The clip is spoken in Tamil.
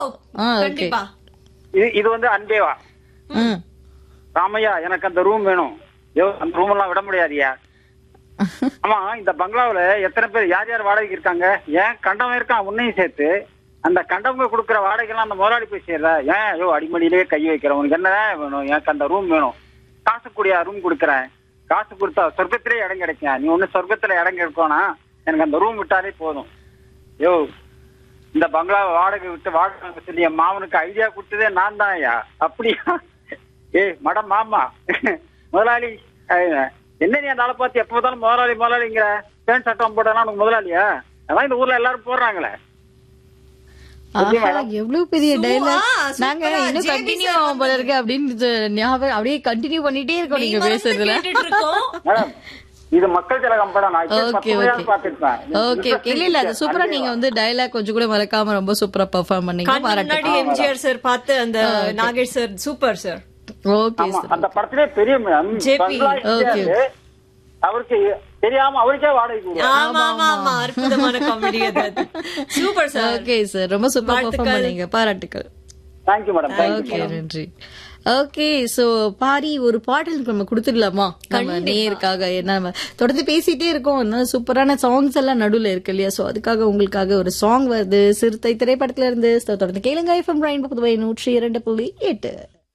ஆ ஓகே கண்டிப்பா இது இது வந்து அன்பேவா ம் ராமையா எனக்கு அந்த ரூம் வேணும் ஐயோ அந்த ரூம் எல்லாம் விட முடியாதுயா ஆமா இந்த பங்களாவுல எத்தனை பேர் யார் யார் வாடகைக்கு இருக்காங்க ஏன் கண்டவன் இருக்கான் உன்னையும் சேர்த்து அந்த கண்டவங்க கொடுக்குற வாடகைலாம் அந்த முதலாளி போய் சேர்றா ஏன் ஐயோ அடிமடியிலேயே கை வைக்கிறேன் உனக்கு என்ன வேணும் எனக்கு அந்த ரூம் வேணும் காசு கூடிய ரூம் கொடுக்குறேன் காசு கொடுத்தா சொர்க்கத்திலே இடம் கிடைக்கும் நீ ஒண்ணு சொர்க்கத்துல இடம் கிடைக்கோனா எனக்கு அந்த ரூம் விட்டாலே போதும் யோ இந்த பங்களாவை வாடகை விட்டு வாடகை வாங்க சொல்லி என் மாமனுக்கு ஐடியா கொடுத்ததே நான் தான் ஐயா அப்படியா ஏய் மடம் மாமா முதலாளி அஹ், என்ன நீ அந்த ஆளை பார்த்து எப்ப பார்த்தாலும் முதலாளி முதலாளிங்கிற பேண்ட் சட்டம் போட்டா உனக்கு முதலாளியா அதான் இந்த ஊர்ல எல்லாரும் போடுறாங்களே ஆஹா எவ்வளவு பெரிய சும்மா, டைலாக் சூப்பரா, நாங்க இன்னும் JB கண்டினியூ sir ஆகும் போல இருக்கு அப்படின்னு இது ஞாபகம் அப்படியே கண்டினியூ பண்ணிட்டே இருக்கோம் நீங்க மறந்து பேசுறதுல கேட்டுட்டு இருக்கோம் மேடம் இது மக்கள் திலகம் படம் நான் இப்ப ஓகே பத்து ஓகே முறையாவது பார்த்திருப்பேன். ஓகே ஓகே இல்ல இல்ல அது சூப்பரா நீங்க வந்து டயலாக் கொஞ்சம் கூட மறக்காம ரொம்ப சூப்பரா பெர்ஃபார்ம் பண்ணீங்க கண் முன்னாடி பாராட்டு எம்ஜிஆர் சார் பார்த்து அந்த Nagesh sir super sir okay ஆமா, அந்த படத்திலே பெரிய மேம் JP. பங்களா ஓகே. இந்தியாவுல அவருக்கு தெரியாம அவருக்கே வாடகை கொடுக்கும் ஆமா ஆமா ஆமா அற்புதமான காமெடி அது சூப்பர் சார் ஓகே சார் ரொம்ப சூப்பரா பெர்ஃபார்ம் வாழ்த்துக்கள். பண்ணீங்க பாராட்டுக்கள் தேங்க்யூ மேடம் தேங்க்யூ ஓகே நன்றி ஓகே சோ பாரி ஒரு பாடல் நம்ம கொடுத்துடலாமா நம்ம நேருக்காக என்ன நம்ம தொடர்ந்து பேசிட்டே இருக்கோம் அதனால சூப்பரான சாங்ஸ் எல்லாம் நடுவுல இருக்கு இல்லையா சோ அதுக்காக உங்களுக்காக ஒரு சாங் வருது சிறுத்தை திரைப்படத்துல இருந்து So, தொடர்ந்து கேளுங்க எஃப்எம் ரெயின் புதுவை நூற்றி இரண்டு புள்ளி எட்டு